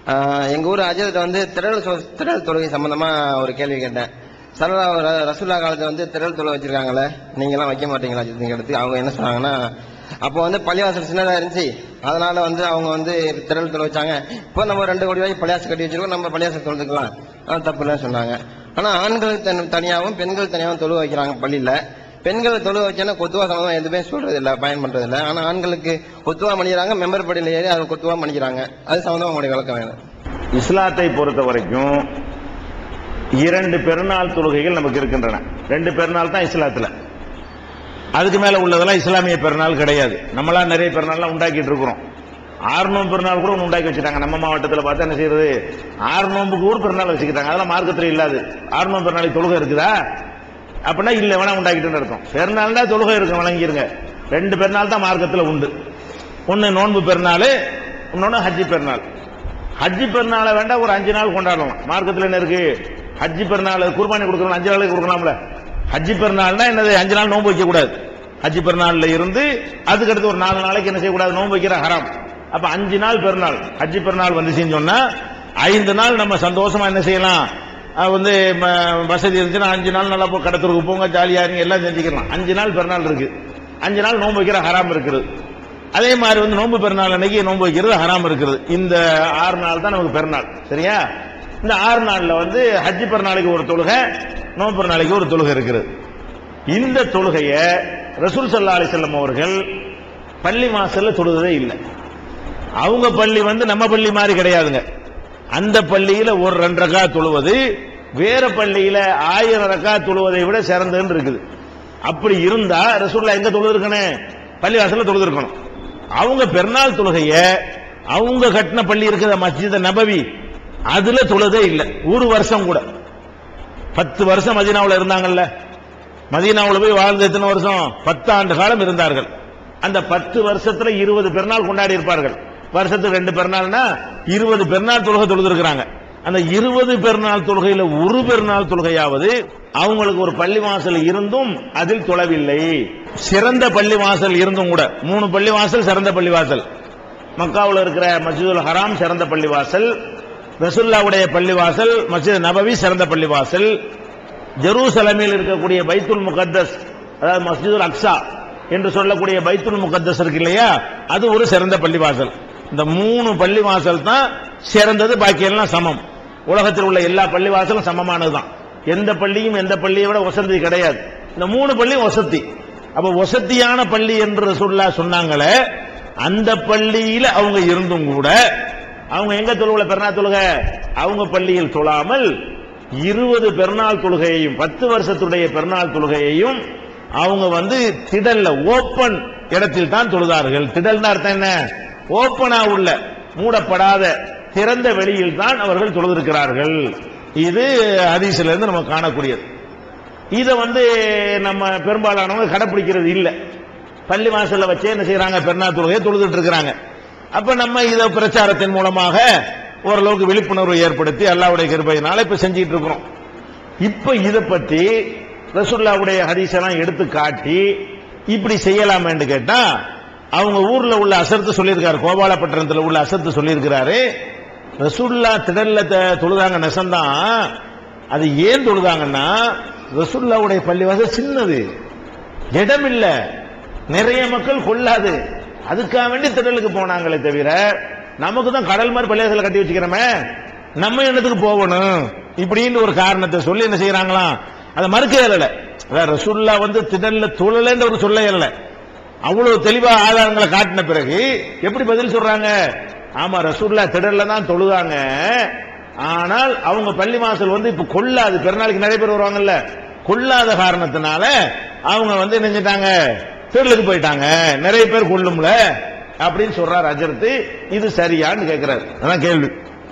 ஆஹ் எங்க ஊர் அஜரத் வந்து திரள் சொ- திரள் தொழுகை சம்பந்தமா ஒரு கேள்வி கேட்டேன் சரலா ர- ரசூல்லா காலத்துல வந்து திரள் தொழுகை வச்சிருக்காங்களே நீங்க எல்லாம் வைக்க மாட்டீங்களா அஜரத் எடுத்து அவங்க என்ன சொன்னாங்கன்னா அப்போ வந்து பள்ளிவாசல் சின்னதா இருந்துச்சு அதனால வந்து அவங்க வந்து திரள் தொலை வச்சாங்க இப்போ நம்ம ரெண்டு கோடி ரூபாய்க்கு பள்ளியாசல் கட்டி வச்சிருக்கோம் நம்ம பள்ளியாசல் தொழுதுக்கலாம் அது தப்பு இல்லைன்னு சொன்னாங்க ஆனா ஆண்கள் தன் தனியாகவும் பெண்கள் தனியாகவும் தொழு வைக்கிறாங்க பள்ளியில பெண்கள் தொழு வச்சேன்னா கொத்துவா சம்பந்தம் எதுவுமே சொல்றது இல்ல பயன் பண்றது இல்ல ஆனா ஆண்களுக்கு கொத்துவா பண்ணிக்கிறாங்க மெம்பர் படியில ஏறி அதை கொத்துவா பண்ணிக்கிறாங்க அது சம்பந்தமா உங்களுடைய விளக்கம் வேணும் இஸ்லாத்தை பொறுத்த வரைக்கும் இரண்டு பெருநாள் தொழுகைகள் நமக்கு இருக்கின்றன ரெண்டு பெருநாள் தான் இஸ்லாத்துல அதுக்கு மேல உள்ளதெல்லாம் இஸ்லாமிய பெருநாள் கிடையாது நம்மளா நிறைய பெருநாள்லாம் உண்டாக்கிட்டு இருக்கிறோம் ஆறு நோம்பு பெருநாள் கூட ஒண்ணு உண்டாக்கி வச்சுட்டாங்க நம்ம மாவட்டத்தில் பார்த்தா என்ன செய்யறது ஆறு நோம்புக்கு ஒரு பெருநாள் வச்சுக்கிட்டாங்க அதெல்லாம் மார்க்கத்தில் இல்லாது ஆறு நோம்பு பெருநாளைக்கு தொழுகை இருக்குதா அப்படின்னா இல்ல வேணா உண்டாக்கிட்டுன்னு இருக்கும் பெருநாள் தான் தொழுகை இருக்கும் வழங்கிருங்க ரெண்டு பெருநாள் தான் மார்க்கத்தில் உண்டு ஒன்னு நோன்பு பெருநாள் இன்னொன்னு ஹஜ்ஜி பெருநாள் ஹஜ்ஜி பெருநாளை வேண்டாம் ஒரு அஞ்சு நாள் கொண்டாடலாம் மார்க்கத்தில் என்ன இருக்கு ஹஜ்ஜி பெருநாள் குர்பானி கொடுக்கணும் அஞ்சு நாளைக்கு கொடுக்கலாம்ல ஹஜ்ஜி பெருநாள்னா என்னது அஞ்சு நாள் நோன்பு வைக்க கூடாது ஹஜ்ஜி பெருநாள்ல இருந்து அதுக்கு அடுத்து ஒரு நாலு நாளைக்கு என்ன செய்யக்கூடாது நோன்பு வைக்கிற ஹராம் அப்ப அஞ்சு நாள் பெருநாள் ஹஜ்ஜி பெருநாள் வந்துச்சுன்னு சொன்னா ஐந்து நாள் நம்ம சந்தோஷமா என்ன செய்யலாம் அஹ் வந்து ம- வசதி இருந்துச்சுன்னா அஞ்சு நாள் நல்லா போ கடத்தூருக்கு போங்க ஜாலியா இருங்க எல்லாம் செஞ்சுக்கலாம் அஞ்சு நாள் பெருநாள் இருக்கு அஞ்சு நாள் நோன்பு வைக்கிற ஹராம் இருக்குது அதே மாதிரி வந்து நோன்பு பெருநாள் அன்னைக்கு நோன்பு வைக்கிறது ஹராம் இருக்குது இந்த ஆறு நாள் தான் நமக்கு பெருநாள் சரியா இந்த ஆறு நாள்ல வந்து ஹஜ்ஜி பெருநாளைக்கு ஒரு தொழுகை நோன்பு பெருநாளைக்கு ஒரு தொழுகை இருக்குது இந்த தொழுகைய ரசூல் சல்லா அலிசல்லம் அவர்கள் பள்ளி வாசல்ல தொழுதே இல்லை அவங்க பள்ளி வந்து நம்ம பள்ளி மாதிரி கிடையாதுங்க அந்த பள்ளியில ஒரு ரெண்டு ரக்கா தொழுவது வேற பள்ளியில ஆயிரம் ரக்கா தொழுவதை விட சிறந்ததுன்னு இருக்குது அப்படி இருந்தா ரசூல்லா எங்க தொழுதுருக்கணும் பள்ளி வாசல்ல தொழுதுருக்கணும் அவங்க பெருநாள் தொழுகைய அவங்க கட்டின பள்ளி இருக்குது மஸ்ஜித் நபவி அதுல தொழுதே இல்லை ஒரு வருஷம் கூட பத்து வருஷம் மதீனாவுல இருந்தாங்கல்ல மதீனாவுல போய் வாழ்ந்து எத்தனை வருஷம் பத்து ஆண்டு காலம் இருந்தார்கள் அந்த பத்து வருஷத்துல இருபது பெருநாள் கொண்டாடி இருப்பார்கள் வருஷத்துக்கு ரெண்டு பெருநாள்னா இருபது பெருநாள் தொழுகை தொழுதுருக்கிறாங்க அந்த இருபது பெருநாள் தொழுகையில ஒரு பெருநாள் தொழுகையாவது அவங்களுக்கு ஒரு பள்ளி வாசல் இருந்தும் அதில் தொழவில்லை சிறந்த பள்ளி வாசல் இருந்தும் கூட மூணு பள்ளி வாசல் சிறந்த பள்ளி வாசல் மக்காவுல இருக்கிற மஸ்ஜிதுல் ஹராம் சிறந்த பள்ளிவாசல் ரசுல்லாவுடைய பள்ளிவாசல் மஸ்ஜித் நபவி சிறந்த பள்ளிவாசல் ஜெருசலமில் இருக்கக்கூடிய பைத்துல் முகத்தஸ் அதாவது மஸ்ஜிதுல் அக்ஸா என்று சொல்லக்கூடிய பைத்துல் முகத்தஸ் இருக்கு இல்லையா அது ஒரு சிறந்த பள்ளிவாசல் இந்த மூணு பள்ளிவாசல் தான் சிறந்தது பாக்கி எல்லாம் சமம் உலகத்தில் உள்ள எல்லா பள்ளிவாசலும் சமமானதுதான் எந்த பள்ளியும் எந்த பள்ளியை விட வசதி கிடையாது இந்த மூணு பள்ளி வசதி அப்ப வசதியான பள்ளி என்று சொல்லா சொன்னாங்களே அந்த பள்ளியில அவங்க இருந்தும் கூட அவங்க எங்க தொழுவுல பெருநாள் தொழுகை அவங்க பள்ளியில் தொழாமல் இருபது பெருநாள் தொழுகையையும் பத்து வருஷத்துடைய பெருநாள் தொழுகையையும் அவங்க வந்து திடல்ல ஓப்பன் இடத்தில் தான் தொழுதார்கள் திடல்னா அர்த்தம் என்ன ஓப்பனா உள்ள மூடப்படாத திறந்த வெளியில் தான் அவர்கள் தொழுதிருக்கிறார்கள் இது ஹதீஸ்ல இருந்து நம்ம காணக்கூடியது இதை வந்து நம்ம பெரும்பாலானவங்க கடைப்பிடிக்கிறது இல்லை பள்ளி வாசல்ல வச்சே என்ன செய்யறாங்க பெருநாள் தொழுகையை தொழுதுட்டு இருக்கிறாங்க அப்ப நம்ம இத பிரச்சாரத்தின் மூலமாக ஓரளவுக்கு விழிப்புணர்வு ஏற்படுத்தி அல்லாவுடைய கிருபையினால இப்ப செஞ்சிட்டு இருக்கிறோம் இப்ப இத பத்தி ரசுல்லாவுடைய ஹதீஸெல்லாம் எடுத்து காட்டி இப்படி செய்யலாமேன்னு கேட்டா அவங்க ஊர்ல உள்ள அசர்த்து சொல்லியிருக்காரு கோபாலப்பட்டினத்துல உள்ள அசர்த்து சொல்லியிருக்கிறாரு ரசுல்லா திடல்ல த- தொழுதாங்க நெசந்தான் அது ஏன் தொழுதாங்கன்னா ரசுல்லாவுடைய பள்ளிவாசல் சின்னது இடம் இல்ல நிறைய மக்கள் கொள்ளாது அதுக்காக வேண்டி திடலுக்கு போனாங்களே தவிர நமக்கு தான் கடல் மாதிரி பள்ளியாசல கட்டி வச்சுக்கிறோமே நம்ம என்னத்துக்கு போகணும் இப்படின்னு ஒரு காரணத்தை சொல்லி என்ன செய்யறாங்களாம் அதை மறுக்க இயலல அதாவது ரசூல்லா வந்து திடல்ல தொழலன்ற ஒரு சொல்ல இயலல அவ்வளவு தெளிவா ஆதாரங்களை காட்டின பிறகு எப்படி பதில் சொல்றாங்க ஆமா ரசூல்லா திடல்ல தான் தொழுதாங்க ஆனால் அவங்க பள்ளி வாசல் வந்து இப்ப கொள்ளாது பெருநாளைக்கு நிறைய பேர் வருவாங்கல்ல கொள்ளாத காரணத்தினால அவங்க வந்து என்ன செஞ்சிட்டாங்க திடலுக்கு போயிட்டாங்க நிறைய பேர் கொள்ளும்ல அப்படின்னு சொல்றார் அஜரத்து இது சரியான்னு கேட்கிறாரு அதான் கேள்வி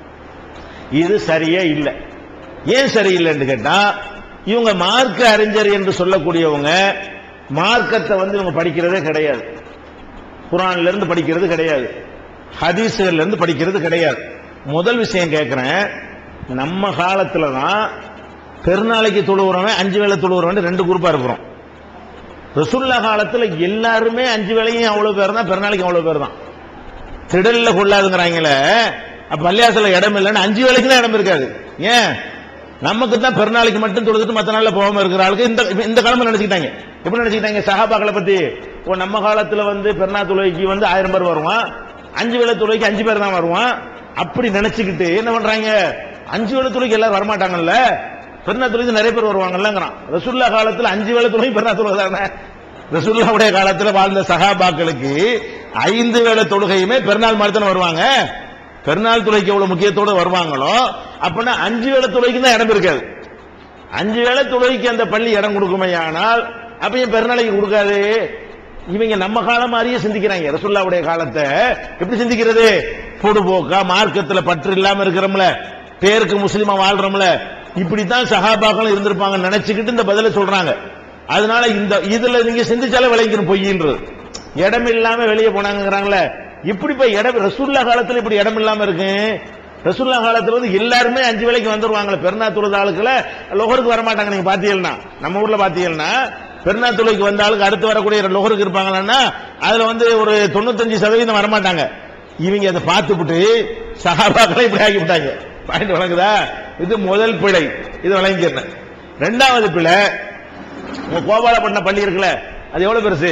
இது சரியே இல்லை ஏன் சரியில்லைன்னு கேட்டா இவங்க மார்க்க அறிஞர் என்று சொல்லக்கூடியவங்க மார்க்கத்தை வந்து இவங்க படிக்கிறதே கிடையாது குரான்ல இருந்து படிக்கிறது கிடையாது ஹதீஸ்ல இருந்து படிக்கிறது கிடையாது முதல் விஷயம் கேட்கிறேன் நம்ம காலத்துல தான் பெருநாளைக்கு தொழுவுறவன் அஞ்சு வேளை தொழுவுறவன் ரெண்டு குரூப்பா இருக்கிறோம் ரசுல்லா காலத்துல எல்லாருமே அஞ்சு வேளையும் அவ்வளவு பேர் தான் பெருநாளைக்கு அவ்வளவு பேர் தான் திடல்ல கொள்ளாதுங்கிறாங்களே அப்ப பள்ளியாசல இடம் இல்லைன்னு அஞ்சு வேலைக்கு தான் இடம் இருக்காது ஏன் நமக்கு தான் பெருநாளைக்கு மட்டும் தொழுதுட்டு மத்த நாள்ல போகாம இருக்கிற ஆளுக்கு இந்த இந்த கிழமை நினைச்சுக்கிட்டாங்க எப்படி நினைச்சுக்கிட்டாங்க சஹாபாக்களை பத்தி ஓ நம்ம காலத்துல வந்து பெருநா தொழுகைக்கு வந்து ஆயிரம் பேர் வருவான் அஞ்சு வேளை தொழுகைக்கு அஞ்சு பேர் தான் வருவான் அப்படி நினைச்சுக்கிட்டு என்ன பண்றாங்க அஞ்சு வேளை தொழுகைக்கு எல்லாரும் வரமாட்டாங்கல்ல பெருநா தொழுகைக்கு நிறைய பேர் வருவாங்கல்லங்கிறான் ரசுல்லா காலத்துல அஞ்சு வேளை தொழுகை பெருநா தொழுகை தானே ரசூல்லாவுடைய காலத்துல வாழ்ந்த சகாபாக்களுக்கு ஐந்து வேளை தொழுகையுமே பெருநாள் மாதிரி தானே வருவாங்க பெருநாள் தொழுகைக்கு எவ்வளவு முக்கியத்தோட வருவாங்களோ அப்படின்னா அஞ்சு வேளை தொழுகைக்கு தான் இடம் இருக்காது அஞ்சு வேளை தொழுகைக்கு அந்த பள்ளி இடம் கொடுக்குமே ஆனால் அப்ப ஏன் பெருநாளைக்கு கொடுக்காது இவங்க நம்ம காலம் மாதிரியே சிந்திக்கிறாங்க ரசுல்லாவுடைய காலத்தை எப்படி சிந்திக்கிறது பொடுபோக்கா மார்க்கத்துல பற்று இல்லாம இருக்கிறோம்ல பேருக்கு முஸ்லிமா வாழ்றோம்ல இப்படித்தான் சகாபாக்கள் இருந்திருப்பாங்க நினைச்சுக்கிட்டு இந்த பதில சொல்றாங்க அதனால இந்த இதுல நீங்க சிந்திச்சாலே விளைக்கணும் பொய்யின்றது இடம் இல்லாம வெளியே போனாங்கிறாங்களே இப்படி போய் இடம் ரசூல்லா காலத்துல இப்படி இடம் இல்லாம இருக்கு ரசூல்லா காலத்துல வந்து எல்லாருமே அஞ்சு வேலைக்கு வந்துருவாங்களே பெருநா தொழுத ஆளுக்குல லொகருக்கு வர மாட்டாங்க நீங்க பாத்தீங்கன்னா நம்ம ஊர்ல பாத்தீங்கன்னா பெருநா தொழுகைக்கு வந்த ஆளுக்கு அடுத்து வரக்கூடிய லொகருக்கு இருப்பாங்கன்னா அதுல வந்து ஒரு தொண்ணூத்தஞ்சு சதவீதம் வரமாட்டாங்க இவங்க அதை பார்த்துவிட்டு சகாபாக்களை இப்படி ஆக்கி விட்டாங்க பாயிண்ட் வழங்குதா இது முதல் பிழை இது வழங்கிக்கிறேன் ரெண்டாவது பிழை உங்க கோபாலப்பட்டினம் பள்ளி இருக்குல்ல அது எவ்வளவு பெருசு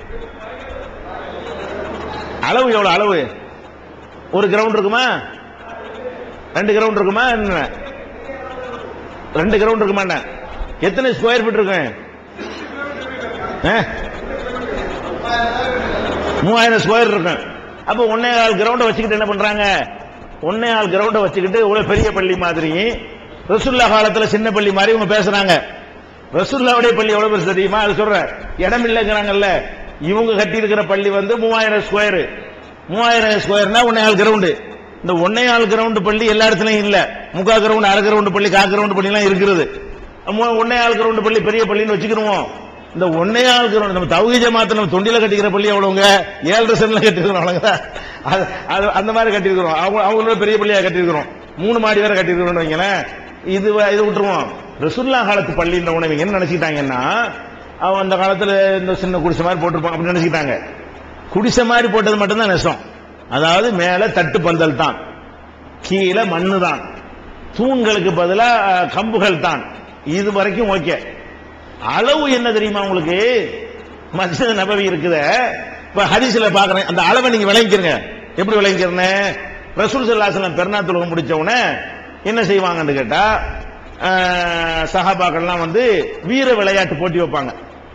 அளவு எவ்வளவு அளவு ஒரு கிரவுண்ட் இருக்குமா ரெண்டு கிரவுண்ட் இருக்குமா என்ன ரெண்டு கிரவுண்ட் இருக்குமா என்ன எத்தனை ஸ்கொயர் ஃபீட் இருக்கும் ஆ? மூவாயிரம் ஸ்கொயர் இருக்கும் அப்ப ஒன்னே கால் கிரவுண்டை வச்சுக்கிட்டு என்ன பண்றாங்க ஒன்னே கால் கிரவுண்டை வச்சுக்கிட்டு இவ்வளவு பெரிய பள்ளி மாதிரி ரசுல்லா காலத்துல சின்ன பள்ளி மாதிரி இவங்க பேசுறாங்க ரசுல்லாவுடைய பள்ளி எவ்வளவு பெருசு தெரியுமா அது சொல்றேன் இடம் இல்லைங்கிறாங்கல்ல இவங்க கட்டி இருக்கிற பள்ளி வந்து மூவாயிரம் ஸ்கொயர் மூவாயிரம் ஸ்கொயர்னா ஒன்னே கால் கிரவுண்டு இந்த ஒன்னே கால் கிரவுண்ட் பள்ளி எல்லா இடத்துலயும் இல்ல முக்கா கிரவுண்ட் அரை கிரவுண்ட் பள்ளி கா கிரவுண்ட் பள்ளி எல்லாம் இருக்கிறது மு- ஒன்னே கால் கிரவுண்ட் பள்ளி பெரிய பள்ளின்னு வச்சுக்கிருவோம் இந்த ஒன்னே ஆள் கிரவுண்ட் நம்ம தௌஹீத் ஜமாத் நம்ம தொண்டில கட்டிக்கிற பள்ளி எவ்வளவுங்க ஏழரை சென்ட்ல கட்டிருக்கிறோம் அவ்வளவுங்க அது அது அந்த மாதிரி கட்டிருக்கிறோம் அவங்க அவங்களோட பெரிய பள்ளியா கட்டிருக்கிறோம் மூணு மாடி வேற கட்டிருக்கிறோம் வைங்களேன் இது வ- இது விட்டுருவோம் ரசுல்லா காலத்து பள்ளின்ற உணவு என்ன நினைச்சிட்டாங்கன்னா அவன் அந்த காலத்துல இந்த சின்ன குடிசை மாதிரி போட்டிருப்பான் அப்படின்னு நினைச்சிட்டாங்க குடிசை மாதிரி போட்டது மட்டும்தான் நெசம் அதாவது மேல தட்டு பந்தல் தான் கீழே மண்ணு தான் தூண்களுக்கு பதிலா அஹ், கம்புகள் தான் இது வரைக்கும் ஓகே அளவு என்ன தெரியுமா உங்களுக்கு மஸ்ஜித் நபவி இருக்குத இப்ப ஹதீஸ்ல பாக்குறேன் அந்த அளவை நீங்க விளங்கிக்கிறங்க எப்படி விளங்கிக்கிறேன்னு ரசூல் சல்லாஹம் பெருநா தொழுகை முடிச்ச உடனே என்ன செய்வாங்கன்னு கேட்டா அஹ், சஹாபாக்கள்லாம் வந்து வீர விளையாட்டு போட்டி வைப்பாங்க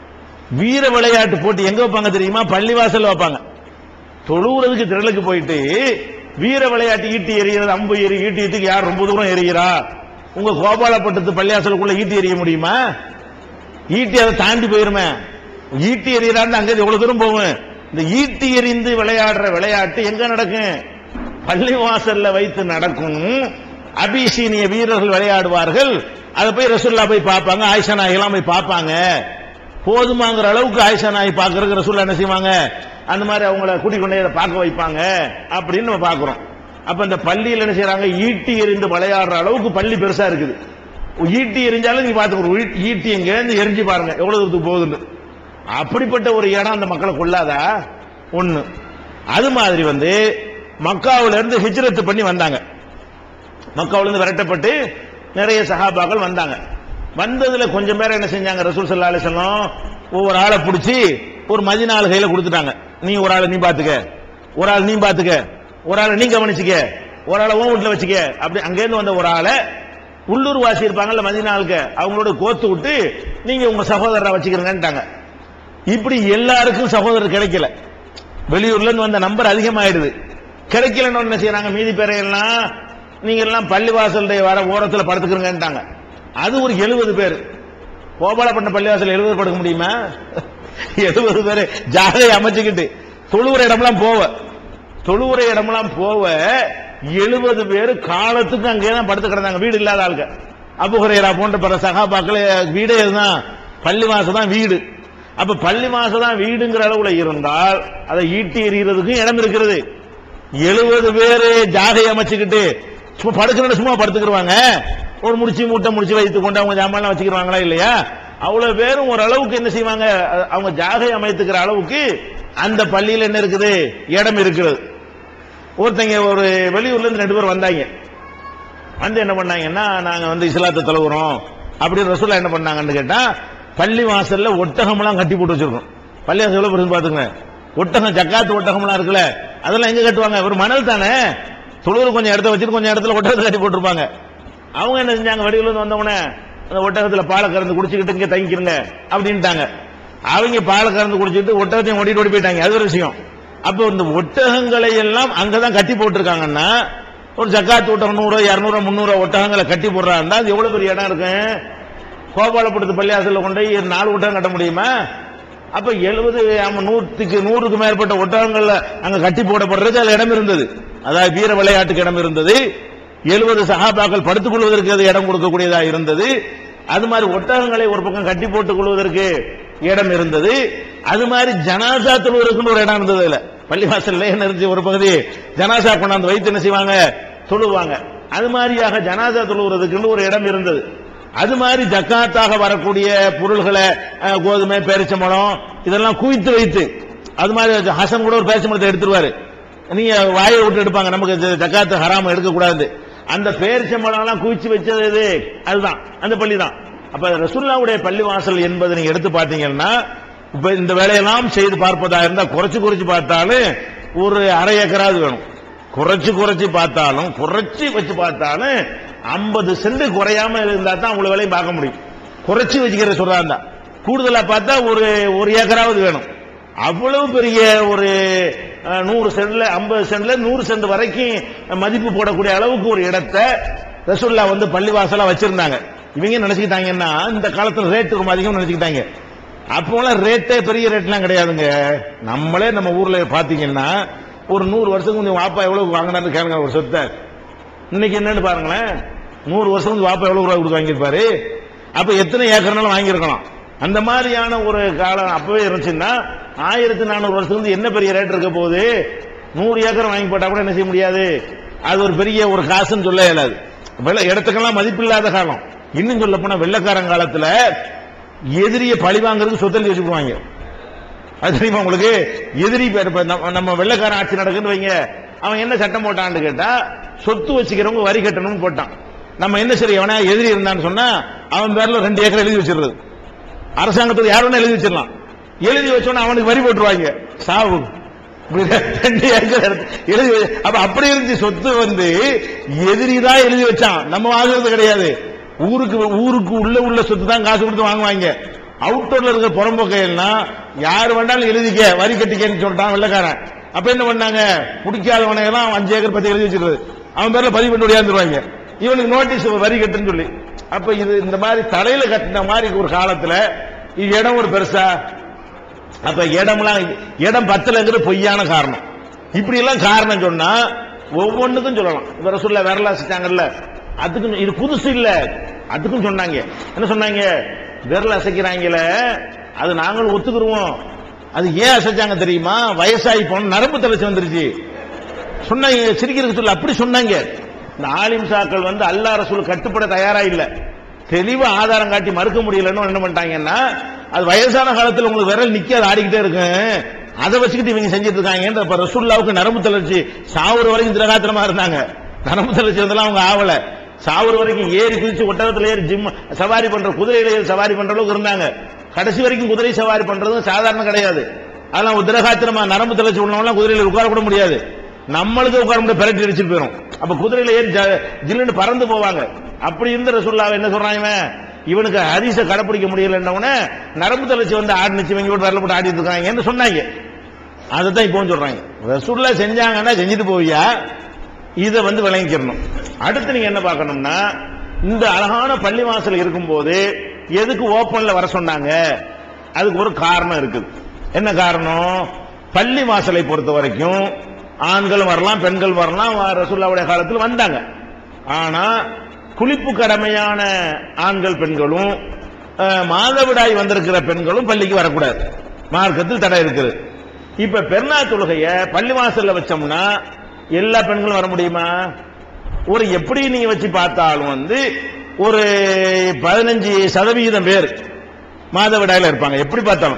வீர விளையாட்டு போட்டி எங்க வைப்பாங்க தெரியுமா பள்ளிவாசல்ல வைப்பாங்க தொழுவுறதுக்கு திரளுக்கு போயிட்டு வீர விளையாட்டு ஈட்டி எறிகிறது அம்பு எறி ஈட்டி ஈட்டிக்கு யார் ரொம்ப தூரம் எறிகிறா உங்க கோபாலப்பட்டத்து பள்ளியாசலுக்குள்ள ஈட்டி எறிய முடியுமா ஈட்டி அதை தாண்டி போயிருமே ஈட்டி எறிகிறான்னு அங்க எவ்வளவு தூரம் போகும் இந்த ஈட்டி எறிந்து விளையாடுற விளையாட்டு எங்க நடக்கும் பள்ளிவாசல்ல வைத்து நடக்கும் அபிசீனிய வீரர்கள் விளையாடுவார்கள் அதை போய் ரசுல்லா போய் பார்ப்பாங்க ஆயிஷா நாயெல்லாம் போய் பார்ப்பாங்க போதுமாங்கிற அளவுக்கு ஆயிஷா நாய் பார்க்கறதுக்கு ரசூல்லா என்ன செய்வாங்க அந்த மாதிரி அவங்கள கூட்டிக் கொண்டே அதை பார்க்க வைப்பாங்க அப்படின்னு நம்ம பார்க்கிறோம் அப்ப இந்த பள்ளியில் என்ன செய்யறாங்க ஈட்டி எறிந்து விளையாடுற அளவுக்கு பள்ளி பெருசா இருக்குது ஈட்டி எரிஞ்சாலும் நீங்க பாத்துக்கணும் ஈட்டி எங்க இருந்து எரிஞ்சு பாருங்க எவ்வளவு தூரத்துக்கு போகுதுன்னு அப்படிப்பட்ட ஒரு இடம் அந்த மக்களை கொள்ளாதா ஒண்ணு அது மாதிரி வந்து மக்காவுல இருந்து ஹிஜ்ரத் பண்ணி வந்தாங்க மக்காவுல இருந்து விரட்டப்பட்டு நிறைய சஹாபாக்கள் வந்தாங்க வந்ததுல கொஞ்சம் பேர் என்ன செஞ்சாங்க ரசூல் ஸல்லல்லாஹு அலைஹி வஸல்லம் ஒவ்வொரு ஆளை பிடிச்சி ஒரு மதினாலு கையில கொடுத்துட்டாங்க நீ ஒரு ஆளை நீ பாத்துக்க ஒரு ஆள் நீ பாத்துக்க ஒரு ஆளை நீ கவனிச்சுக்க ஒரு ஆளை உன் வீட்டுல வச்சுக்க அப்படி அங்கேருந்து வந்த ஒரு ஆளை உள்ளூர் வாசி இருப்பாங்கல்ல மதினாளுக்கு அவங்களோட கோத்து விட்டு நீங்க உங்க சகோதரரை வச்சுக்கிறீங்கன்ட்டாங்க இப்படி எல்லாருக்கும் சகோதரர் கிடைக்கல வெளியூர்ல இருந்து வந்த நம்பர் அதிகமாயிடுது கிடைக்கலன்னு என்ன செய்யறாங்க மீதி பேரை எல்லாம் நீங்க எல்லாம் பள்ளிவாசலுடைய வர ஓரத்துல படுத்துக்கிறீங்கன்ட்டாங்க அது ஒரு எழுபது பேர் கோபாலப்பட்டினம் பள்ளிவாசல் எழுபது படுக்க முடியுமா எழுபது பேர் ஜாதை அமைச்சுக்கிட்டு தொழுவுற இடம்லாம் போவ தொழுவுற இடம்லாம் போவ எழுபது பேர் காலத்துக்கு அங்கே தான் படுத்து கிடந்தாங்க வீடு இல்லாத ஆளுங்க அபுஹரேரா போன்ற பிற சகாபாக்கள் வீடே இதுதான் பள்ளி தான் வீடு அப்ப பள்ளி தான் வீடுங்கிற அளவுல இருந்தால் அதை ஈட்டி எறிகிறதுக்கும் இடம் இருக்கிறது எழுபது பேரு ஜாகை அமைச்சுக்கிட்டு சும்மா படுக்கிற சும்மா படுத்துக்கிடுவாங்க ஒரு முடிச்சு மூட்டை முடிச்சு வைத்து கொண்டு அவங்க ஜாமான் வச்சுக்கிடுவாங்களா இல்லையா அவ்வளவு பேரும் ஒரு அளவுக்கு என்ன செய்வாங்க அ- அவங்க ஜாகை அமைத்துக்கிற அளவுக்கு அந்த பள்ளியில் என்ன இருக்குது இடம் இருக்கிறது ஒருத்தங்க ஒரு வெளியூர்ல இருந்து ரெண்டு பேர் வந்தாங்க வந்து என்ன பண்ணாங்கன்னா நாங்க வந்து இஸ்லாத்தை தொழுகிறோம் அப்படின்னு ரசூலா என்ன பண்ணாங்கன்னு கேட்டா பள்ளி வாசல்ல ஒட்டகம்லாம் கட்டி போட்டு வச்சிருக்கோம் பள்ளி வாசல் எவ்வளவு பெருசு பாத்துங்க ஒட்டகம் ஜக்காத்து ஒட்டகம்லாம் இருக்குல்ல அதெல்லாம் எங்க கட்டுவாங்க ஒரு மணல் தானே தொழுவுல கொஞ்சம் இடத்த வச்சுட்டு கொஞ்சம் இடத்துல ஒட்டகத்தை கட்டி போட்டிருப்பாங்க அவங்க என்ன செஞ்சாங்க வெளியூர்ல இருந்து வந்தவொடனே அந்த ஒட்டகத்துல பாலை கறந்து குடிச்சுக்கிட்டு இங்க தங்கிக்கிறங்க அப்படின்ட்டாங்க அவங்க பாலை கறந்து குடிச்சிட்டு ஒட்டகத்தையும் ஓடிட்டு ஓடி போயிட்டாங்க அது ஒரு விஷயம் அப்போ இந்த ஒட்டகங்களை எல்லாம் அங்கதான் கட்டி போட்டிருக்காங்கன்னா ஒரு ஜக்காத்து ஒட்டகம் நூறு இரநூறு முந்நூறு ஒட்டகங்களை கட்டி போடுறாருந்தா அது எவ்வளவு பெரிய இடம் இருக்கு கோபாலப்படுத்து பள்ளியாசல கொண்டு போய் நாலு ஒட்டகம் கட்ட முடியுமா அப்ப எழுபது நூற்றுக்கு நூறுக்கு மேற்பட்ட ஒட்டகங்கள்ல அங்க கட்டி போடப்படுறது அதுல இடம் இருந்தது அதாவது வீர விளையாட்டுக்கு இடம் இருந்தது எழுபது சகாபாக்கள் படுத்துக் கொள்வதற்கு அது இடம் கொடுக்கக்கூடியதா இருந்தது அது மாதிரி ஒட்டகங்களை ஒரு பக்கம் கட்டி போட்டுக் கொள்வதற்கு இடம் இருந்தது அது மாதிரி ஜனாசா தொழுவதற்குன்னு ஒரு இடம் இருந்தது அதுல பள்ளிவாசல்ல என்ன இருந்துச்சு ஒரு பகுதி ஜனாசா கொண்டாந்து வைத்து என்ன செய்வாங்க தொழுவாங்க அது மாதிரியாக ஜனாசா தொழுவதற்குன்னு ஒரு இடம் இருந்தது அது மாதிரி ஜக்காத்தாக வரக்கூடிய பொருள்களை அஹ், கோதுமை பேரிச்சம்பழம் இதெல்லாம் குவித்து வைத்து அது மாதிரி ஹசன் கூட ஒரு பேரிச்சம்பழத்தை எடுத்துருவாரு நீங்க வாயை விட்டு எடுப்பாங்க நமக்கு இது ஜக்காத்து ஹராம எடுக்க கூடாது அந்த பேரிச்சம்பழம் எல்லாம் குவிச்சு வச்சது எது அதுதான் அந்த பள்ளி தான் அப்ப ரசுல்லாவுடைய பள்ளி வாசல் என்பதை நீங்க எடுத்து பார்த்தீங்கன்னா இப்ப இந்த வேலையெல்லாம் செய்து பார்ப்பதா இருந்தா குறைச்சு குறைச்சு பார்த்தாலும் ஒரு அரை ஏக்கராவது வேணும் குறைச்சு குறைச்சு பார்த்தாலும் குறைச்சு வச்சு பார்த்தாலும் ஐம்பது சென்ட் குறையாம இருந்தா தான் உங்களை வேலையும் பார்க்க முடியும் குறைச்சு வச்சுக்கிற சொல்றாங்க கூடுதலா பார்த்தா ஒரு ஒரு ஏக்கராவது வேணும் அவ்வளவு பெரிய ஒரு அஹ், நூறு சென்ட்ல ஐம்பது சென்ட்ல நூறு சென்ட் வரைக்கும் மதிப்பு போடக்கூடிய அளவுக்கு ஒரு இடத்தை ரசூல்லா வந்து பள்ளிவாசலா வச்சிருந்தாங்க இவங்க நினைச்சுக்கிட்டாங்கன்னா இந்த காலத்துல ரேட் ரொம்ப அதிகம் நினைச்சுக்கிட்டாங்க அப்போலாம் ரேட்டே பெரிய ரேட்லாம் கிடையாதுங்க நம்மளே நம்ம ஊர்ல பாத்தீங்கன்னா ஒரு நூறு வருஷத்துக்கு கொஞ்சம் வாப்பா எவ்வளவு வாங்கினாரு கேளுங்க ஒரு சொத்தை இன்னைக்கு என்னன்னு பாருங்களேன் நூறு வருஷம் வந்து வாப்பா எவ்வளவு ரூபாய் கொடுத்து வாங்கியிருப்பாரு அப்ப எத்தனை ஏக்கர்னாலும் வாங்கியிருக்கலாம் அந்த மாதிரியான ஒரு காலம் அப்பவே இருந்துச்சுன்னா ஆயிரத்தி நானூறு வருஷத்துக்கு வந்து என்ன பெரிய ரேட் இருக்க போகுது நூறு ஏக்கர் வாங்கி போட்டா கூட என்ன செய்ய முடியாது அது ஒரு பெரிய ஒரு காசுன்னு சொல்ல இயலாது வெள்ள இடத்துக்கெல்லாம் மதிப்பில்லாத காலம் இன்னும் சொல்ல போனா வெள்ளக்காரன் காலத்துல எதிரியை பழி வாங்குறதுக்கு சொத்தல் வச்சுக்குவாங்க அது தெரியுமா உங்களுக்கு எதிரி பேர் இப்ப நம்ம- நம்ம வெள்ளக்காரன் ஆட்சி நடக்குன்னு வைங்க அவன் என்ன சட்டம் போட்டான்னு கேட்டா சொத்து வச்சுக்கிறவங்க வரி கட்டணும்னு போட்டான் நம்ம என்ன சரி எவனா எதிரி இருந்தான்னு சொன்னா அவன் பேர்ல ரெண்டு ஏக்கர் எழுதி வச்சிடுறது அரசாங்கத்துக்கு யார் வேணா எழுதி வச்சிடலாம் எழுதி வச்சோன்னா அவனுக்கு வரி போட்டுருவாங்க சாவு இப்படி ரெண்டு ஏக்கர் எடுத்து எழுதி வச்சு- அப்ப அப்படி இருந்துச்சு சொத்து வந்து எதிரி தான் எழுதி வச்சான் நம்ம வாங்குறது கிடையாது ஊருக்கு ஊருக்கு உள்ள உள்ள சொத்து தான் காசு கொடுத்து வாங்குவாங்க அவுட்டோர்ல இருக்கிற புறம்போக்கையெல்லாம் யார் வேண்டாலும் எழுதிக்க வரி கட்டிக்கன்னு சொல்லிட்டான் வெள்ளக்காரன் அப்ப என்ன பண்ணாங்க பிடிக்காதவனை எல்லாம் அஞ்சு ஏக்கர் பத்தி எழுதி வச்சிருது அவன் பேர்ல பதிவு பண்ணி ஓடியாந்துருவாங்க இவனுக்கு நோட்டீஸ் வரி கட்டுன்னு சொல்லி அப்ப இது இந்த மாதிரி தலையில கட்டின மாதிரி ஒரு காலத்துல இது இடம் ஒரு பெருசா அப்ப இடம்லாம் இடம் பத்தலைங்கிறது பொய்யான காரணம் இப்படி எல்லாம் காரணம் சொன்னா ஒவ்வொன்றுக்கும் சொல்லலாம் இப்ப ரசூல்ல விரல அசைச்சாங்கல்ல அதுக்கும் இது புதுசு இல்ல அதுக்கும் சொன்னாங்க என்ன சொன்னாங்க விரல் அசைக்கிறாங்களே அது நாங்களும் ஒத்துக்குருவோம் அது ஏன் அசைச்சாங்க தெரியுமா வயசாகி போன நரம்பு தலைச்சு வந்துருச்சு சொன்னாங்க சிரிக்கிறதுக்கு சொல்ல அப்படி சொன்னாங்க இந்த ஆலிம் சாக்கள் வந்து அல்லா ரசூல் கட்டுப்பட தயாரா இல்ல தெளிவா ஆதாரம் காட்டி மறுக்க முடியலன்னு என்ன பண்ணிட்டாங்கன்னா அது வயசான காலத்துல உங்களுக்கு விரல் நிக்காது ஆடிக்கிட்டே இருக்கும் அதை வச்சுக்கிட்டு இவங்க செஞ்சுட்டு இருக்காங்க இப்ப ரசூல்லாவுக்கு நரம்பு தளர்ச்சி சாவுற வரைக்கும் திரகாத்திரமா இருந்தாங்க நரம்பு தளர்ச்சி வந்தெல்லாம் அவங்க ஆவல சாவுற வரைக்கும் ஏறி குதிச்சு ஒட்டகத்துல ஏறி ஜிம் சவாரி பண்ற குதிரையில ஏறி சவாரி பண்ற அளவுக்கு இருந்தாங்க கடைசி வரைக்கும் குதிரை சவாரி பண்றதும் சாதாரண கிடையாது அதெல்லாம் ஒரு திரகாத்திரமா நரம்பு தளர்ச்சி உள்ளவங்களாம் குதிரையில உட்கார கூட முடியாது நம்மளுக்கு உட்கார முடியாது பெரட்டி அடிச்சுட்டு போயிடும் அப்ப குதிரையில ஏறி ஜ- ஜில்லுன்னு பறந்து போவாங்க அப்படி இருந்த ரசூல்லாவை என்ன சொல்றான் இவன் இவனுக்கு ஹரிச கடைப்பிடிக்க முடியலன்னவன நரம்பு தளர்ச்சி வந்து ஆடிச்சு இவங்க போட்டு வரல போட்டு ஆடிட்டு இருக்காங்கன்னு சொன்னாங்க அதைத்தான் இப்போ சொல்றாங்க ரசூல்லா செஞ்சாங்கன்னா செஞ்சுட்டு போவியா இதை வந்து விளங்கிக்கிறணும் அடுத்து நீங்க என்ன பார்க்கணும்னா இந்த அழகான பள்ளிவாசல் இருக்கும்போது எதுக்கு ஓப்பன்ல வர சொன்னாங்க அதுக்கு ஒரு காரணம் இருக்குது என்ன காரணம் பள்ளி வாசலை பொறுத்த வரைக்கும் ஆண்கள் வரலாம் பெண்கள் வரலாம் வ- ரசூலுல்லாவுடைய காலத்தில் வந்தாங்க ஆனா குளிப்பு கடமையான ஆண்கள் பெண்களும் அஹ், மாதவிடாய் வந்திருக்கிற பெண்களும் பள்ளிக்கு வரக்கூடாது மார்க்கத்தில் தடை இருக்குது இப்ப பெருநா தொழுகைய பள்ளிவாசல்ல வச்சோம்னா எல்லா பெண்களும் வர முடியுமா ஒரு எப்படி நீங்க வச்சு பார்த்தாலும் வந்து ஒரு பதினஞ்சு சதவிகிதம் பேர் மாதவிடாயில இருப்பாங்க எப்படி பார்த்தாலும்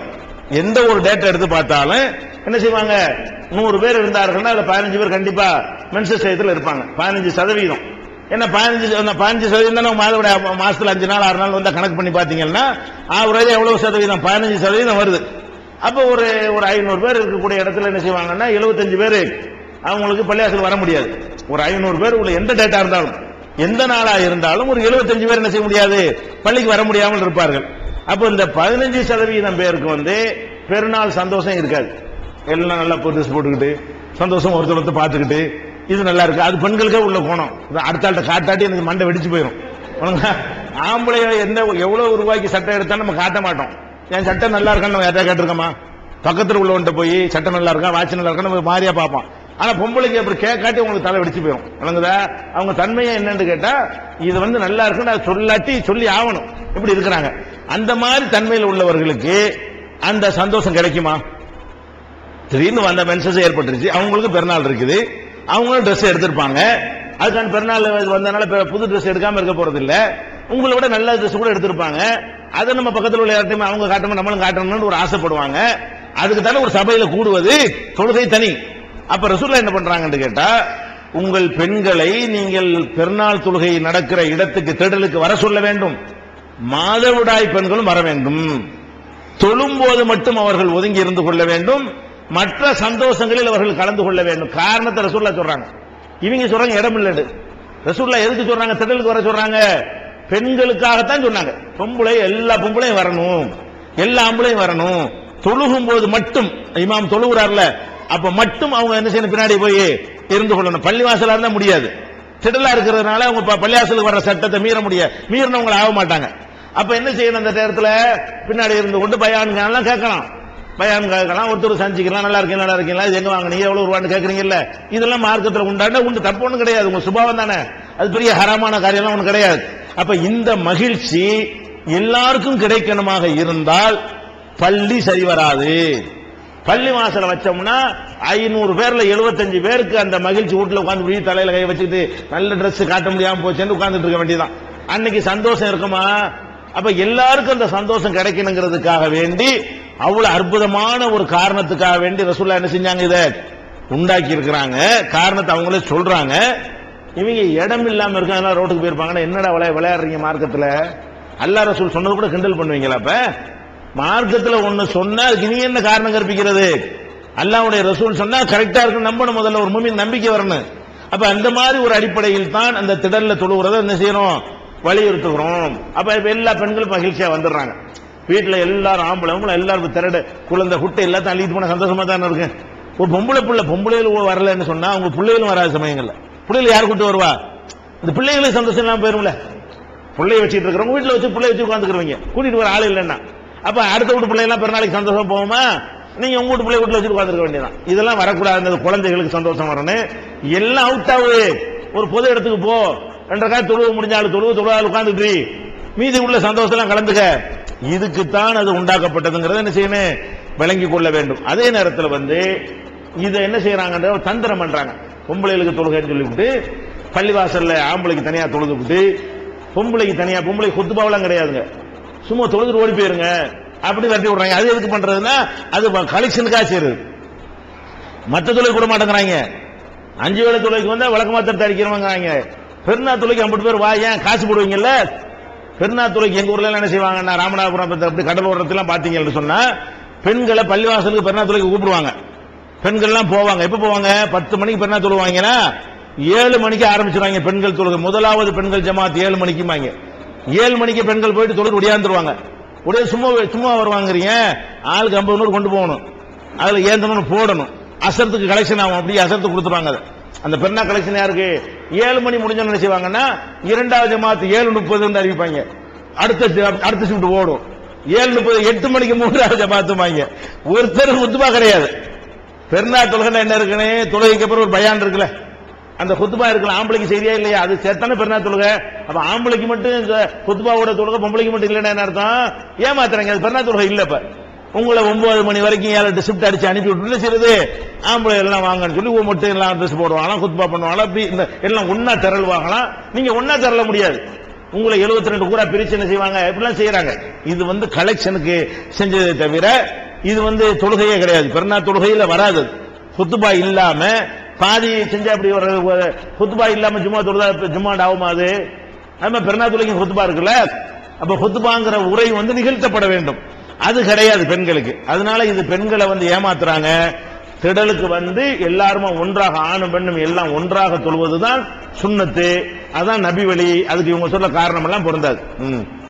எந்த ஒரு டேட்டா எடுத்து பார்த்தாலும் என்ன செய்வாங்க நூறு பேர் இருந்தார்கள்னா அதுல பதினஞ்சு பேர் கண்டிப்பா மென்சஸ் டயத்தில் இருப்பாங்க பதினஞ்சு சதவீதம் என்ன பதினஞ்சு அந்த பதினஞ்சு சதவீதம் தானே மாதவிட மாசத்துல அஞ்சு நாள் ஆறு நாள் வந்தா கணக்கு பண்ணி பாத்தீங்கன்னா ஆவரேஜ் எவ்வளவு சதவீதம் பதினஞ்சு சதவீதம் வருது அப்ப ஒரு ஒரு ஐநூறு பேர் இருக்கக்கூடிய இடத்துல என்ன செய்வாங்கன்னா 75 பேர் அவங்களுக்கு பள்ளியாசல் வர முடியாது ஒரு ஐநூறு பேர் உள்ள எந்த டேட்டா இருந்தாலும் எந்த நாளா இருந்தாலும் ஒரு 75 பேர் என்ன செய்ய முடியாது பள்ளிக்கு வர முடியாமல் இருப்பார்கள் அப்ப இந்த பதினஞ்சு சதவீதம் பேருக்கு வந்து பெருநாள் சந்தோஷம் இருக்காது எல்லாம் நல்லா ட்ரெஸ் போட்டுக்கிட்டு சந்தோஷம் ஒருத்தர் ஒருத்தர் பார்த்துக்கிட்டு இது நல்லா இருக்கு அது பெண்களுக்கே உள்ள போனோம் அடுத்த ஆள்கிட்ட காட்டாட்டி எனக்கு மண்டை வெடிச்சு போயிடும் உனக்கு ஆம்பளை எந்த எவ்வளவு ரூபாய்க்கு சட்டை எடுத்தாலும் நம்ம காட்ட மாட்டோம் என் சட்டை நல்லா இருக்கான்னு நம்ம யார்ட்டா கேட்டிருக்கோமா பக்கத்துல உள்ளவன்ட்ட போய் சட்டை நல்லா இருக்கா வாட்ச் நல்லா இருக்கான்னு நம்ம மாறியா பார்ப்போம் ஆனா பொம்பளைக்கு அப்படி கேட்காட்டி உங்களுக்கு தலை வெடிச்சு போயிடும் விளங்குதா அவங்க தன்மையை என்னன்னு கேட்டா இது வந்து நல்லா இருக்குன்னு அதை சொல்லாட்டி சொல்லி ஆகணும் இப்படி இருக்கிறாங்க அந்த மாதிரி தன்மையில் உள்ளவர்களுக்கு அந்த சந்தோஷம் கிடைக்குமா திடீர்னு வந்த மென்சஸ் ஏற்பட்டுருச்சு அவங்களுக்கு பெருநாள் இருக்குது அவங்களும் ட்ரெஸ் எடுத்திருப்பாங்க அதுக்கான பெருநாள் வந்தனால இப்ப புது ட்ரெஸ் எடுக்காம இருக்க போறது இல்ல உங்களை விட நல்ல ட்ரெஸ் கூட எடுத்திருப்பாங்க அதை நம்ம பக்கத்துல உள்ள யார்ட்டையுமே அவங்க காட்டணும் நம்மளும் காட்டணும்னு ஒரு ஆசைப்படுவாங்க அதுக்கு தானே ஒரு சபையில கூடுவது தொழுகை தனி அப்ப ரசூல்லா என்ன பண்றாங்கன்னு கேட்டா உங்கள் பெண்களை நீங்கள் பெருநாள் தொழுகை நடக்கிற இடத்துக்கு தேடலுக்கு வர சொல்ல வேண்டும் மாதவிடாய் பெண்களும் வர வேண்டும் தொழும்போது மட்டும் அவர்கள் ஒதுங்கி இருந்து கொள்ள வேண்டும் மற்ற சந்தோஷங்களில் அவர்கள் கலந்து கொள்ள வேண்டும் காரணத்தை ரசூல்லா சொல்றாங்க இவங்க சொல்றாங்க இடம் இல்லைன்னு ரசூல்லா எதுக்கு சொல்றாங்க திடலுக்கு வர சொல்றாங்க பெண்களுக்காகத்தான் சொன்னாங்க பொம்பளை எல்லா பொம்பளையும் வரணும் எல்லா ஆம்பளையும் வரணும் தொழுகும் போது மட்டும் இமாம் தொழுகிறார்ல அப்ப மட்டும் அவங்க என்ன செய்யணும் பின்னாடி போய் இருந்து கொள்ளணும் பள்ளிவாசலா இருந்தா முடியாது திடலா இருக்கிறதுனால அவங்க ப- பள்ளிவாசலுக்கு வர சட்டத்தை மீற முடியாது மீறினவங்க ஆக மாட்டாங்க அப்ப என்ன செய்யணும் அந்த நேரத்துல பின்னாடி இருந்து கொண்டு பயான்லாம் கேட்கலாம் பயான் கேட்கலாம் ஒருத்தர் சந்திக்கலாம் நல்லா இருக்கீங்க நல்லா இருக்கீங்களா இது எங்க வாங்குனீங்க எவ்வளவு ரூபான்னு கேக்குறீங்கல்ல இதெல்லாம் மார்க்கத்துல உண்டான உண்டு தப்பு ஒண்ணும் கிடையாது உங்க சுபாவம் தானே அது பெரிய ஹராமான காரியம்லாம் ஒண்ணு கிடையாது அப்ப இந்த மகிழ்ச்சி எல்லாருக்கும் கிடைக்கணுமாக இருந்தால் பள்ளி சரி வராது பள்ளி வாசல வச்சோம்னா ஐநூறு பேர்ல 75 பேருக்கு அந்த மகிழ்ச்சி வீட்டுல உட்கார்ந்து இப்படி தலையில கை வச்சுக்கிட்டு நல்ல Dress காட்ட முடியாம போச்சுன்னு உட்கார்ந்துட்டு இருக்க வேண்டியதான் அன்னைக்கு சந்தோஷம் இருக்குமா அப்ப எல்லாருக்கும் அந்த சந்தோஷம் கிடைக்கணுங்கிறதுக்காக வேண்டி அவ்வளவு அற்புதமான ஒரு காரணத்துக்காக வேண்டி ரசூல்லா என்ன செஞ்சாங்க இத உண்டாக்கி இருக்கிறாங்க காரணத்தை அவங்களே சொல்றாங்க இவங்க இடம் இல்லாம இருக்காங்க ரோட்டுக்கு போயிருப்பாங்கன்னா என்னடா விளையா விளையாடுறீங்க மார்க்கத்துல அல்லா ரசூல் சொன்னது கூட கிண்டல் பண்ணுவீங்களா அப்ப மார்க்கத்துல ஒண்ணு சொன்னா அதுக்கு நீ என்ன காரணம் கற்பிக்கிறது அல்லாஹ்வுடைய ரசூல் சொன்னா கரெக்டா இருக்கு நம்பணும் முதல்ல ஒரு மூமின் நம்பிக்கை வரணும் அப்ப அந்த மாதிரி ஒரு அடிப்படையில் தான் அந்த திடல்ல தொழுகிறத என்ன செய்யறோம் வலியுறுத்துகிறோம் அப்ப இப்ப எல்லா பெண்களும் மகிழ்ச்சியா வந்துடுறாங்க வீட்டுல எல்லாரும் ஆம்பளை ஆம்பளை எல்லாரும் திரடு குழந்தை குட்டை எல்லாத்தையும் அள்ளிட்டு போன சந்தோஷமா தானே இருக்கு ஒரு பொம்பளை புள்ள பொம்பளைகள் வரலன்னு சொன்னா அவங்க பிள்ளைகளும் வராத சமயங்கள்ல பிள்ளைகள் யார் கூட்டு வருவா இந்த பிள்ளைகளுக்கு சந்தோஷம் இல்லாம போயிரும்ல பிள்ளைய வச்சுட்டு இருக்கிறவங்க வீட்டுல வச்சு பிள்ளைய வச்சு உட்காந்துக்கிறவங்க கூட்டிட்டு வர ஆள் இல்லைன்னா அப்ப அடுத்த வீட்டு பிள்ளை எல்லாம் பிறநாளைக்கு சந்தோஷம் போகுமா நீங்க உங்க வீட்டு பிள்ளை வீட்டுல வச்சுட்டு உட்காந்துருக்க வேண்டியதான் இதெல்லாம் வரக்கூடாது இந்த குழந்தைகளுக்கு சந்தோஷம் வரணும் எல்லாம் அவுட் ஆகுது ஒரு பொது இடத்துக்கு போ ரெண்டரை காய் தொழுவு முடிஞ்சாலும் தொழுவு தொழுவாள் உட்காந்துட்டு மீதி உள்ள சந்தோஷம் கலந்துக்க இதுக்குத்தான் அது உண்டாக்கப்பட்டதுங்கிறத என்ன செய்யணும் விளங்கி கொள்ள வேண்டும் அதே நேரத்தில் வந்து இதை என்ன செய்யறாங்கன்ற ஒரு தந்திரம் பண்றாங்க பொம்பளைகளுக்கு தொழுகைன்னு சொல்லிவிட்டு பள்ளிவாசல்ல ஆம்பளைக்கு தனியா தொழுதுவிட்டு பொம்பளைக்கு தனியா பொம்பளை குத்துபாவெல்லாம் கிடையாதுங்க சும்மா தொழுதுட்டு ஓடி போயிருங்க அப்படி தட்டி விடுறாங்க அது எதுக்கு பண்றதுன்னா அது கலெக்ஷனுக்காக செய்யறது மற்ற தொழில் கூட மாட்டேங்கிறாங்க அஞ்சு வேளை தொழிலுக்கு வந்தா விளக்கு மாத்திரத்தை அடிக்கிறவங்க பெருநா தொழிலுக்கு ஐம்பது பேர் வா ஏன் காசு போடுவீங்கல்ல பெருநா தொழிலுக்கு எங்க ஊர்ல எல்லாம் என்ன செய்வாங்கன்னா ராமநாதபுரம் அப்படி கடலோரத்துலாம் பாத்தீங்கன்னு சொன்னா பெண்களை பள்ளிவாசலுக்கு பெருநா தொழிலுக்கு கூப்பிடுவாங்க பெண்கள்லாம் போவாங்க எப்ப போவாங்க பத்து மணிக்கு பெருநா தொழுவாங்கன்னா ஏழு மணிக்கு ஆரம்பிச்சிருவாங்க பெண்கள் தொழுகை முதலாவது பெண்கள் ஜமாத் ஏழு மணிக்குமாங்க ஏழு மணிக்கு பெண்கள் போயிட்டு தொழுது ஒடியாந்துருவாங்க உடனே சும்மா சும்மா வருவாங்கிறீங்க ஆளுக்கு ஐம்பது நூறு கொண்டு போகணும் அதுல ஏந்தணும்னு போடணும் அசரத்துக்கு கலெக்ஷன் ஆகும் அப்படியே அசரத்துக்கு கொடுத்துருவாங்க அதை அந்த பெண்ணா கலெக்ஷன் யாருக்கு ஏழு மணி முடிஞ்சோன்னு என்ன செய்வாங்கன்னா இரண்டாவது ஜமாத்து ஏழு முப்பது வந்து அறிவிப்பாங்க அடுத்த ஷி- அடுத்த ஷிஃப்ட் ஓடும் ஏழு முப்பது எட்டு மணிக்கு மூன்றாவது ஜமாத்துமாங்க ஒருத்தர் முத்துமா கிடையாது பெருநா தொழுகை என்ன இருக்குன்னு தொழுகைக்கு அப்புறம் ஒரு பயான் இருக்குல்ல அந்த குத்துபா இருக்கலாம் ஆம்பளைக்கு சரியா இல்லையா அது சேர்த்தானே பெருநா தொழுகை அப்ப ஆம்பளைக்கு மட்டும் இந்த குத்துபாவோட தொழுகை பொம்பளைக்கு மட்டும் இல்லைன்னா என்ன அர்த்தம் ஏமாத்துறாங்க அது பெருநா தொழுகை இல்ல இப்ப உங்களை ஒன்பது மணி வரைக்கும் ஏழு எட்டு ஷிஃப்ட் அடிச்சு அனுப்பி விட்டு என்ன செய்யுது ஆம்பளை எல்லாம் வாங்கன்னு சொல்லி உங்க மட்டும் எல்லாம் ட்ரெஸ் போடுவாங்களாம் குத்துபா பண்ணுவாங்களா அப்படி இந்த எல்லாம் ஒன்னா திரளுவாங்களாம் நீங்க ஒன்னா திரள முடியாது உங்களை 72 ரெண்டு கூறா பிரிச்சு என்ன செய்வாங்க இப்படிலாம் செய்யறாங்க இது வந்து கலெக்ஷனுக்கு செஞ்சதை தவிர இது வந்து தொழுகையே கிடையாது பெருநாள் தொழுகையில வராது குத்துபா இல்லாம பாதி செஞ்சா அப்படி ஒரு ஒரு குத்துபா இல்லாம ஜும்மா தொழுதா இப்ப ஜும்மா ஆகுமா அது நம்ம பெருநாள் தொழுகை குத்துபா இருக்குல்ல அப்ப குத்துபாங்கிற உரை வந்து நிகழ்த்தப்பட வேண்டும் அது கிடையாது பெண்களுக்கு அதனால இது பெண்களை வந்து ஏமாத்துறாங்க திடலுக்கு வந்து எல்லாருமே ஒன்றாக ஆணும் பெண்ணும் எல்லாம் ஒன்றாக தொழுவதுதான் சுண்ணத்து அதான் நபி வழி அதுக்கு இவங்க சொல்ல காரணம் எல்லாம் பொருந்தாது ம்